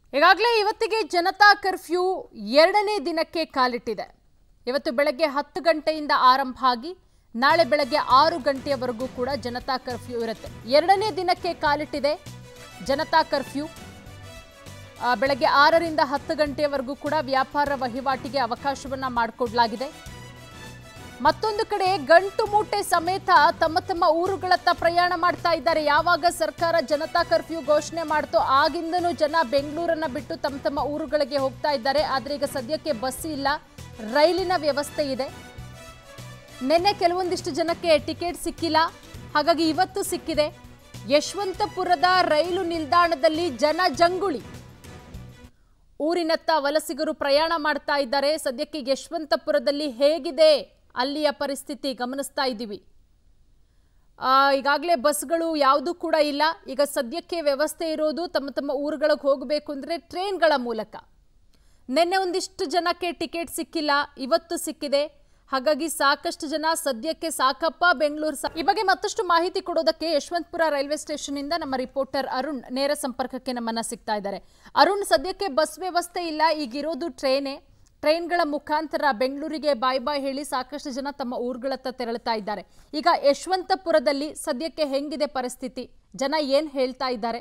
ಈಗಾಗಲೇ ಇವತ್ತಿಗೆ ಜನತಾ ಕರ್ಫ್ಯೂ ಎರಡನೇ ದಿನಕ್ಕೆ ಕಾಲಿಟ್ಟಿದೆ ಇವತ್ತು ಬೆಳಗ್ಗೆ ಹತ್ತು ಗಂಟೆಯಿಂದ ಆರಂಭ ಆಗಿ ನಾಳೆ ಬೆಳಗ್ಗೆ ಆರು ಗಂಟೆಯವರೆಗೂ ಕೂಡ ಜನತಾ ಕರ್ಫ್ಯೂ ಇರುತ್ತೆ ಎರಡನೇ ದಿನಕ್ಕೆ ಕಾಲಿಟ್ಟಿದೆ ಜನತಾ ಕರ್ಫ್ಯೂ ಆ, ಬೆಳಗ್ಗೆ ಆರರಿಂದ ಹತ್ತು ಗಂಟೆಯವರೆಗೂ ಕೂಡ ವ್ಯಾಪಾರ ವಹಿವಾಟಿಗೆ ಅವಕಾಶವನ್ನ ಮಾಡಿಕೊಡ್ಲಾಗಿದೆ ಮತ್ತೊಂದು ಕಡೆ ಗಂಟು ಮೂಟೆ ಸಮೇತ ತಮ್ಮ ತಮ್ಮ ಊರುಗಳತ್ತ ಪ್ರಯಾಣ ಮಾಡ್ತಾ ಇದ್ದಾರೆ ಯಾವಾಗ ಸರ್ಕಾರ ಜನತಾ ಕರ್ಫ್ಯೂ ಘೋಷಣೆ ಮಾಡ್ತೋ ಆಗಿಂದನೂ ಜನ ಬೆಂಗಳೂರನ್ನ ಬಿಟ್ಟು ತಮ್ಮ ತಮ್ಮ ಊರುಗಳಿಗೆ ಹೋಗ್ತಾ ಇದ್ದಾರೆ ಆದರೆ ಈಗ ಸದ್ಯಕ್ಕೆ ಬಸ್ ಇಲ್ಲ ರೈಲಿನ ವ್ಯವಸ್ಥೆ ಇದೆ ನಿನ್ನೆ ಕೆಲವೊಂದಿಷ್ಟು ಜನಕ್ಕೆ ಟಿಕೆಟ್ ಸಿಕ್ಕಿಲ್ಲ ಹಾಗಾಗಿ ಇವತ್ತು ಸಿಕ್ಕಿದೆ ಯಶವಂತಪುರದ ರೈಲು ನಿಲ್ದಾಣದಲ್ಲಿ ಜನ ಜಂಗುಳಿ ಊರಿನತ್ತ ವಲಸಿಗರು ಪ್ರಯಾಣ ಮಾಡ್ತಾ ಇದ್ದಾರೆ ಸದ್ಯಕ್ಕೆ ಯಶವಂತಪುರದಲ್ಲಿ ಹೇಗಿದೆ ಅಲ್ಲಿಯ ಪರಿಸ್ಥಿತಿ ಗಮನಿಸ್ತಾ ಇದ್ದೀವಿ ಈಗಾಗಲೇ ಬಸ್ಗಳು ಯಾವುದೂ ಕೂಡ ಇಲ್ಲ ಈಗ ಸದ್ಯಕ್ಕೆ ವ್ಯವಸ್ಥೆ ಇರೋದು ತಮ್ಮ ತಮ್ಮ ಊರುಗಳಿಗೆ ಹೋಗಬೇಕು ಅಂದರೆ ಟ್ರೈನ್ಗಳ ಮೂಲಕ ನಿನ್ನೆ ಒಂದಿಷ್ಟು ಜನಕ್ಕೆ ಟಿಕೆಟ್ ಸಿಕ್ಕಿಲ್ಲ ಇವತ್ತು ಸಿಕ್ಕಿದೆ ಹಾಗಾಗಿ ಸಾಕಷ್ಟು ಜನ ಸದ್ಯಕ್ಕೆ ಸಾಕಪ್ಪ ಬೆಂಗಳೂರು ಸಾ- ಈ ಬಗ್ಗೆ ಮತ್ತಷ್ಟು ಮಾಹಿತಿ ಕೊಡೋದಕ್ಕೆ ಯಶವಂತಪುರ ರೈಲ್ವೆ ಸ್ಟೇಷನ್ ಇಂದ ನಮ್ಮ ರಿಪೋರ್ಟರ್ ಅರುಣ್ ನೇರ ಸಂಪರ್ಕಕ್ಕೆ ನಮ್ಮನ್ನ ಸಿಗ್ತಾ ಇದ್ದಾರೆ ಅರುಣ್ ಸದ್ಯಕ್ಕೆ ಬಸ್ ವ್ಯವಸ್ಥೆ ಇಲ್ಲ ಈಗಿರೋದು ಟ್ರೈನೇ ಟ್ರೈನ್ಗಳ ಮುಖಾಂತರ ಬೆಂಗಳೂರಿಗೆ ಬಾಯ್ ಬಾಯ್ ಹೇಳಿ ಸಾಕಷ್ಟು ಜನ ತಮ್ಮ ಊರುಗಳತ್ತ ತೆರಳುತ್ತಾ ಇದ್ದಾರೆ ಈಗ ಯಶವಂತಪುರದಲ್ಲಿ ಸದ್ಯಕ್ಕೆ ಹೆಂಗಿದೆ ಪರಿಸ್ಥಿತಿ ಜನ ಏನ್ ಹೇಳ್ತಾ ಇದ್ದಾರೆ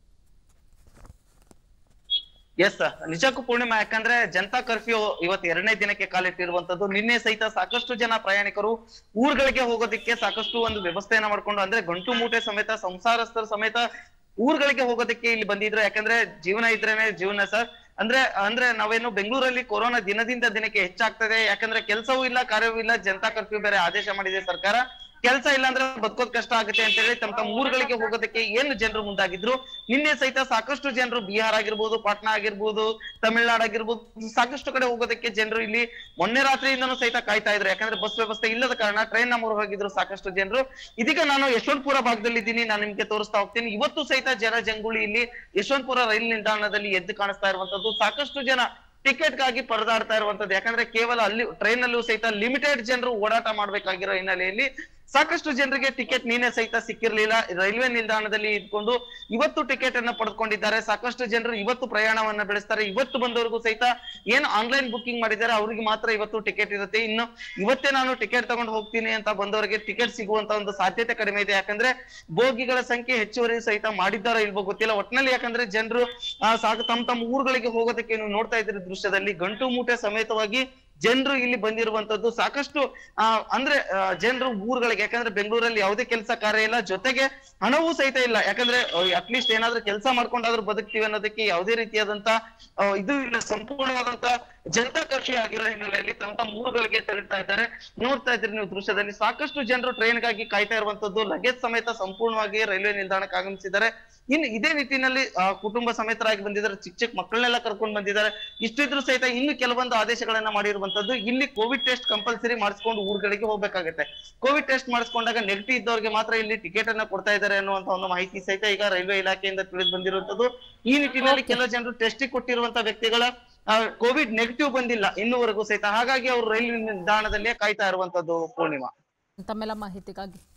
ಎಸ್ ನಿಜಕ್ಕೂ ಪೂರ್ಣಿಮಾ ಯಾಕಂದ್ರೆ ಜನತಾ ಕರ್ಫ್ಯೂ ಇವತ್ತು ಎರಡನೇ ದಿನಕ್ಕೆ ಕಾಲಿಟ್ಟಿರುವಂತದ್ದು ನಿನ್ನೆ ಸಹಿತ ಸಾಕಷ್ಟು ಜನ ಪ್ರಯಾಣಿಕರು ಊರುಗಳಿಗೆ ಹೋಗೋದಕ್ಕೆ ಸಾಕಷ್ಟು ಒಂದು ವ್ಯವಸ್ಥೆಯನ್ನ ಮಾಡ್ಕೊಂಡು ಅಂದ್ರೆ ಗಂಟು ಮೂಟೆ ಸಮೇತ ಸಂಸಾರಸ್ಥರ ಸಮೇತ ಊರುಗಳಿಗೆ ಹೋಗೋದಕ್ಕೆ ಇಲ್ಲಿ ಬಂದಿದ್ರು ಯಾಕಂದ್ರೆ ಜೀವನ ಇದ್ರೇನೆ ಜೀವನ ಸರ್ ಅಂದ್ರೆ ಅಂದ್ರೆ ನಾವೇನು ಬೆಂಗಳೂರಲ್ಲಿ ಕೊರೋನಾ ದಿನದಿಂದ ದಿನಕ್ಕೆ ಹೆಚ್ಚಾಗ್ತದೆ ಯಾಕಂದ್ರೆ ಕೆಲಸವೂ ಇಲ್ಲ ಕಾರ್ಯವೂ ಇಲ್ಲ ಜನತಾ ಕರ್ಫ್ಯೂ ಬೇರೆ ಆದೇಶ ಮಾಡಿದೆ ಸರ್ಕಾರ ಕೆಲಸ ಇಲ್ಲ ಅಂದ್ರೆ ಬದುಕೋದ್ ಕಷ್ಟ ಆಗುತ್ತೆ ಅಂತ ಹೇಳಿ ತಮ್ಮ ತಮ್ಮ ಊರುಗಳಿಗೆ ಹೋಗೋದಕ್ಕೆ ಏನು ಜನರು ಮುಂದಾಗಿದ್ರು ನಿನ್ನೆ ಸಹಿತ ಸಾಕಷ್ಟು ಜನರು ಬಿಹಾರ್ ಆಗಿರ್ಬೋದು ಪಾಟ್ನಾ ಆಗಿರ್ಬೋದು ತಮಿಳ್ನಾಡು ಆಗಿರ್ಬೋದು ಸಾಕಷ್ಟು ಕಡೆ ಹೋಗೋದಕ್ಕೆ ಜನರು ಇಲ್ಲಿ ಮೊನ್ನೆ ರಾತ್ರಿಯಿಂದನೂ ಸಹಿತ ಕಾಯ್ತಾ ಇದ್ರು ಯಾಕಂದ್ರೆ ಬಸ್ ವ್ಯವಸ್ಥೆ ಇಲ್ಲದ ಕಾರಣ ಟ್ರೈನ್ ನಮ್ಮೂರು ಹೋಗಿದ್ರು ಸಾಕಷ್ಟು ಜನರು ಇದೀಗ ನಾನು ಯಶವಂತಪುರ ಭಾಗದಲ್ಲಿ ಇದ್ದೀನಿ ನಾನು ನಿಮ್ಗೆ ತೋರಿಸ್ತಾ ಹೋಗ್ತೀನಿ ಇವತ್ತು ಸಹಿತ ಜನ ಜಂಗುಳಿ ಇಲ್ಲಿ ಯಶವಂತಪುರ ರೈಲು ನಿಲ್ದಾಣದಲ್ಲಿ ಎದ್ದು ಕಾಣಿಸ್ತಾ ಇರುವಂತದ್ದು ಸಾಕಷ್ಟು ಜನ ಟಿಕೆಟ್ ಗಾಗಿ ಪರದಾಡ್ತಾ ಇರುವಂತದ್ದು ಯಾಕಂದ್ರೆ ಕೇವಲ ಅಲ್ಲಿ ಟ್ರೈನ್ ಅಲ್ಲೂ ಸಹಿತ ಲಿಮಿಟೆಡ್ ಜನರು ಓಡಾಟ ಮಾಡ್ಬೇಕಾಗಿರೋ ಹಿನ್ನೆಲೆಯಲ್ಲಿ ಸಾಕಷ್ಟು ಜನರಿಗೆ ಟಿಕೆಟ್ ನೀನೆ ಸಹಿತ ಸಿಕ್ಕಿರ್ಲಿಲ್ಲ ರೈಲ್ವೆ ನಿಲ್ದಾಣದಲ್ಲಿ ಇದ್ಕೊಂಡು ಇವತ್ತು ಟಿಕೆಟ್ ಅನ್ನ ಪಡೆದುಕೊಂಡಿದ್ದಾರೆ ಸಾಕಷ್ಟು ಜನರು ಇವತ್ತು ಪ್ರಯಾಣವನ್ನ ಬೆಳೆಸ್ತಾರೆ ಇವತ್ತು ಬಂದವರಿಗೂ ಸಹಿತ ಏನು ಆನ್ಲೈನ್ ಬುಕಿಂಗ್ ಮಾಡಿದ್ದಾರೆ ಅವ್ರಿಗೆ ಮಾತ್ರ ಇವತ್ತು ಟಿಕೆಟ್ ಇರುತ್ತೆ ಇನ್ನು ಇವತ್ತೇ ನಾನು ಟಿಕೆಟ್ ತಗೊಂಡು ಹೋಗ್ತೀನಿ ಅಂತ ಬಂದವರಿಗೆ ಟಿಕೆಟ್ ಸಿಗುವಂತ ಒಂದು ಸಾಧ್ಯತೆ ಕಡಿಮೆ ಇದೆ ಯಾಕಂದ್ರೆ ಬೋಗಿಗಳ ಸಂಖ್ಯೆ ಹೆಚ್ಚುವರಿ ಸಹಿತ ಮಾಡಿದ್ದಾರೋ ಇಲ್ವೋ ಗೊತ್ತಿಲ್ಲ ಒಟ್ನಲ್ಲಿ ಯಾಕಂದ್ರೆ ಜನರು ಸಾಕು ತಮ್ಮ ತಮ್ಮ ಊರುಗಳಿಗೆ ಹೋಗೋದಕ್ಕೆ ನೀವು ನೋಡ್ತಾ ಇದ್ದೀರಿ ದೃಶ್ಯದಲ್ಲಿ ಗಂಟು ಮೂಟೆ ಸಮೇತವಾಗಿ ಜನರು ಇಲ್ಲಿ ಬಂದಿರುವಂತದ್ದು ಸಾಕಷ್ಟು ಆ ಅಂದ್ರೆ ಜನರು ಊರುಗಳಿಗೆ ಯಾಕಂದ್ರೆ ಬೆಂಗಳೂರಲ್ಲಿ ಯಾವುದೇ ಕೆಲಸ ಕಾರ್ಯ ಇಲ್ಲ ಜೊತೆಗೆ ಹಣವೂ ಸಹಿತ ಇಲ್ಲ ಯಾಕಂದ್ರೆ ಅಟ್ಲೀಸ್ಟ್ ಏನಾದ್ರೂ ಕೆಲಸ ಮಾಡ್ಕೊಂಡಾದ್ರೂ ಬದುಕ್ತೀವಿ ಅನ್ನೋದಕ್ಕೆ ಯಾವುದೇ ರೀತಿಯಾದಂತ ಆ, ಇದು ಇಲ್ಲ ಸಂಪೂರ್ಣವಾದಂತ ಜನತಾ ಕರ್ಫ್ಯೂ ಆಗಿರೋ ಹಿನ್ನೆಲೆಯಲ್ಲಿ ತಮ್ಮ ತಮ್ಮ ಊರುಗಳಿಗೆ ತೆರಳ್ತಾ ಇದ್ದಾರೆ ನೋಡ್ತಾ ಇದ್ರಿ ನೀವು ದೃಶ್ಯದಲ್ಲಿ ಸಾಕಷ್ಟು ಜನರು ಟ್ರೈನ್ಗಾಗಿ ಕಾಯ್ತಾ ಇರುವಂತದ್ದು ಲಗೇಜ್ ಸಮೇತ ಸಂಪೂರ್ಣವಾಗಿ ರೈಲ್ವೆ ನಿಲ್ದಾಣಕ್ಕೆ ಆಗಮಿಸಿದ್ದಾರೆ ಇನ್ನು ಇದೇ ನಿಟ್ಟಿನಲ್ಲಿ ಆ, ಕುಟುಂಬ ಸಮೇತರಾಗಿ ಬಂದಿದ್ದಾರೆ ಚಿಕ್ಕ ಚಿಕ್ಕ ಮಕ್ಕಳನ್ನೆಲ್ಲ ಕರ್ಕೊಂಡು ಬಂದಿದ್ದಾರೆ ಇಷ್ಟಿದ್ರು ಸಹಿತ ಇನ್ನು ಕೆಲವೊಂದು ಆದೇಶಗಳನ್ನ ಮಾಡಿರುವಂತದ್ದು ಇಲ್ಲಿ ಕೋವಿಡ್ ಟೆಸ್ಟ್ ಕಂಪಲ್ಸರಿ ಮಾಡಿಸ್ಕೊಂಡು ಊರುಗಳಿಗೆ ಹೋಗ್ಬೇಕಾಗುತ್ತೆ ಕೋವಿಡ್ ಟೆಸ್ಟ್ ಮಾಡಿಸ್ಕೊಂಡಾಗ ನೆಗೆಟಿವ್ ಇದ್ದವ್ರಿಗೆ ಮಾತ್ರ ಇಲ್ಲಿ ಟಿಕೆಟ್ ಅನ್ನ ಕೊಡ್ತಾ ಇದ್ದಾರೆ ಅನ್ನುವಂತ ಒಂದು ಮಾಹಿತಿ ಸಹಿತ ಈಗ ರೈಲ್ವೆ ಇಲಾಖೆಯಿಂದ ತಿಳಿದು ಬಂದಿರುವಂತದ್ದು ಈ ನಿಟ್ಟಿನಲ್ಲಿ ಕೆಲವು ಜನರು ಟೆಸ್ಟ್ ಕೊಟ್ಟಿರುವಂತ ವ್ಯಕ್ತಿಗಳ ಕೋವಿಡ್ ನೆಗೆಟಿವ್ ಬಂದಿಲ್ಲ ಇನ್ನೂವರೆಗೂ ಸಹಿತ ಹಾಗಾಗಿ ಅವರು ರೈಲು ನಿಲ್ದಾಣದಲ್ಲೇ ಕಾಯ್ತಾ ಇರುವಂತದ್ದು ಪೂರ್ಣಿಮಾ ತಮ್ಮೆಲ್ಲ ಮಾಹಿತಿಗಾಗಿ